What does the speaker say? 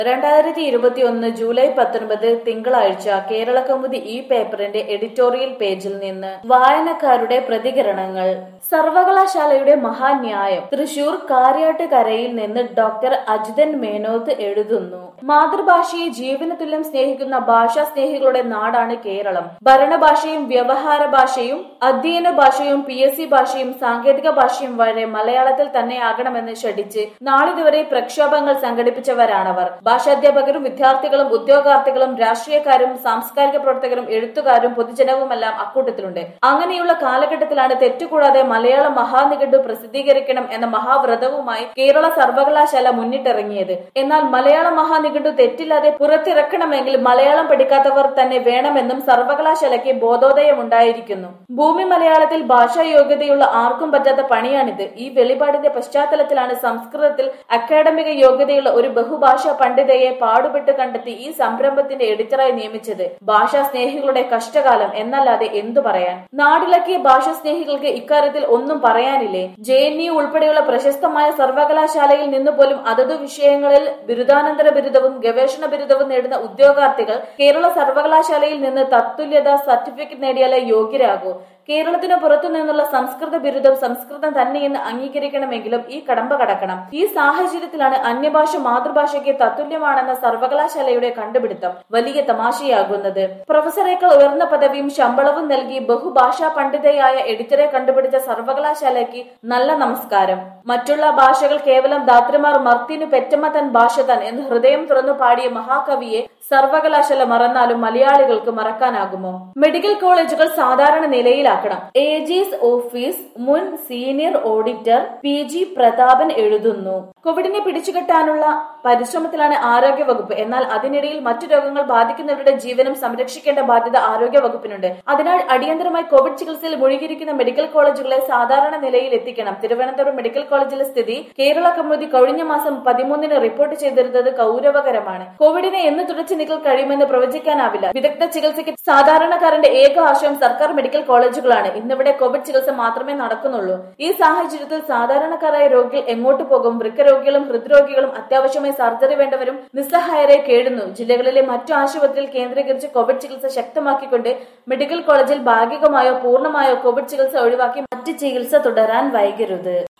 രണ്ടായിരത്തി ഇരുപത്തിയൊന്ന് ജൂലൈ പത്തൊൻപത് തിങ്കളാഴ്ച കേരള കൗമുദി ഈ പേപ്പറിന്റെ എഡിറ്റോറിയൽ പേജിൽ നിന്ന് വായനക്കാരുടെ പ്രതികരണങ്ങൾ സർവകലാശാലയുടെ മഹാന്യായം തൃശൂർ കാര്യാട്ടുകരയിൽ നിന്ന് ഡോക്ടർ അജിതൻ മേനോത്ത് എഴുതുന്നു മാതൃഭാഷയെ ജീവന തുല്യം സ്നേഹിക്കുന്ന ഭാഷാ സ്നേഹികളുടെ നാടാണ് കേരളം ഭരണഭാഷയും വ്യവഹാര ഭാഷയും അധ്യയന ഭാഷയും പി എസ് സി ഭാഷയും സാങ്കേതിക ഭാഷയും വരെ മലയാളത്തിൽ തന്നെയാകണമെന്ന് ശഠിച്ച് നാളിതുവരെ പ്രക്ഷോഭങ്ങൾ സംഘടിപ്പിച്ചവരാണവർ ഭാഷാധ്യാപകരും വിദ്യാർത്ഥികളും ഉദ്യോഗാർത്ഥികളും രാഷ്ട്രീയക്കാരും സാംസ്കാരിക പ്രവർത്തകരും എഴുത്തുകാരും പൊതുജനവുമെല്ലാം അക്കൂട്ടത്തിലുണ്ട് അങ്ങനെയുള്ള കാലഘട്ടത്തിലാണ് തെറ്റുകൂടാതെ മലയാള മഹാനിഘണ്ടു പ്രസിദ്ധീകരിക്കണം എന്ന മഹാവ്രതവുമായി കേരള സർവകലാശാല മുന്നിട്ടിറങ്ങിയത് എന്നാൽ മലയാള മഹാനിഘണ്ടു തെറ്റില്ലാതെ പുറത്തിറക്കണമെങ്കിൽ മലയാളം പഠിക്കാത്തവർ തന്നെ വേണമെന്നും സർവകലാശാലയ്ക്ക് ബോധോദയമുണ്ടായിരിക്കുന്നു ഭൂമി മലയാളത്തിൽ ഭാഷാ യോഗ്യതയുള്ള ആർക്കും പറ്റാത്ത പണിയാണിത് ഈ വെളിപാടിന്റെ പശ്ചാത്തലത്തിലാണ് സംസ്കൃതത്തിൽ അക്കാഡമിക യോഗ്യതയുള്ള ഒരു ബഹുഭാഷാ പണ്ഡിതയെ പാടുപെട്ട് കണ്ടെത്തി ഈ സംരംഭത്തിന്റെ എഡിറ്ററായി നിയമിച്ചത് ഭാഷാ സ്നേഹികളുടെ കഷ്ടകാലം എന്നല്ലാതെ എന്തു പറയാൻ നാടിളക്കിയ ഭാഷാ സ്നേഹികൾക്ക് ഇക്കാര്യത്തിൽ ഒന്നും പറയാനില്ലേ ജെ എൻ യു ഉൾപ്പെടെയുള്ള പ്രശസ്തമായ സർവകലാശാലയിൽ നിന്ന് പോലും അതതു വിഷയങ്ങളിൽ ബിരുദാനന്തര ബിരുദവും ഗവേഷണ ബിരുദവും നേടുന്ന ഉദ്യോഗാർത്ഥികൾ കേരള സർവകലാശാലയിൽ നിന്ന് തത്തുല്യത സർട്ടിഫിക്കറ്റ് നേടിയാലേ യോഗ്യരാകൂ കേരളത്തിന് പുറത്തു നിന്നുള്ള സംസ്കൃത ബിരുദം സംസ്കൃതം തന്നെയെന്ന് അംഗീകരിക്കണമെങ്കിലും ഈ കടമ്പ കടക്കണം ഈ സാഹചര്യത്തിലാണ് അന്യഭാഷ മാതൃഭാഷയ്ക്ക് തത്തുല്യമാണെന്ന സർവകലാശാലയുടെ കണ്ടുപിടുത്തം വലിയ തമാശയാകുന്നത് പ്രൊഫസറേക്കാൾ ഉയർന്ന പദവിയും ശമ്പളവും നൽകി ബഹുഭാഷാ പണ്ഡിതയായ എഡിറ്ററെ കണ്ടുപിടിച്ച സർവകലാശാലയ്ക്ക് നല്ല നമസ്കാരം മറ്റുള്ള ഭാഷകൾ കേവലം ദാത്രിമാർ മർത്തിനു പെറ്റമ്മ തൻ ഭാഷ തൻ എന്ന് ഹൃദയം തുറന്നു പാടിയ മഹാകവിയെ സർവകലാശാല മറന്നാലും മലയാളികൾക്ക് മറക്കാനാകുമോ മെഡിക്കൽ കോളേജുകൾ സാധാരണ നിലയിലാക്കണം എ ജിസ് ഓഫീസ് മുൻ senior auditor P G Prathapan എഴുതുന്നു കോവിഡിനെ പിടിച്ചുകെട്ടാനുള്ള പരിശ്രമത്തിലാണ് ആരോഗ്യ വകുപ്പ് എന്നാൽ അതിനിടയിൽ മറ്റു രോഗങ്ങൾ ബാധിക്കുന്നവരുടെ ജീവനും സംരക്ഷിക്കേണ്ട ബാധ്യത ആരോഗ്യ വകുപ്പിനുണ്ട് അതിനാൽ അടിയന്തരമായി കോവിഡ് ചികിത്സയിൽ മുഴുകിയിരിക്കുന്ന മെഡിക്കൽ കോളേജുകളെ സാധാരണ നിലയിൽ എത്തിക്കണം തിരുവനന്തപുരം മെഡിക്കൽ കോളേജിലെ സ്ഥിതി കേരള കമ്മിറ്റി കഴിഞ്ഞ മാസം പതിമൂന്നിന് റിപ്പോർട്ട് ചെയ്തിരുന്നത് കൗരവകരമാണ് കോവിഡിനെ എന്ന് തുടച്ചു നീക്കൽ കഴിയുമെന്ന് പ്രവചിക്കാനാവില്ല വിദഗ്ധ ചികിത്സയ്ക്ക് സാധാരണക്കാരന്റെ ഏക ആശയം സർക്കാർ മെഡിക്കൽ കോളേജുകളാണ് ഇന്നിവിടെ കോവിഡ് ചികിത്സ മാത്രമേ നടക്കുന്നുള്ളൂ ഈ സാഹചര്യത്തിൽ സാധാരണക്കാരായ രോഗികൾ എങ്ങോട്ട് പോകും വൃക്ക രോഗികളും ഹൃദ്രോഗികളും അത്യാവശ്യമായി സർജറി വേണ്ടവരും നിസ്സഹായരെ കേടുന്നു ജില്ലകളിലെ മറ്റു ആശുപത്രിയിൽ കേന്ദ്രീകരിച്ച് കോവിഡ് ചികിത്സ ശക്തമാക്കിക്കൊണ്ട് മെഡിക്കൽ കോളേജിൽ ഭാഗികമായോ പൂർണ്ണമായോ കോവിഡ് ചികിത്സ ഒഴിവാക്കി മറ്റ് ചികിത്സ തുടരാൻ വൈകരുത്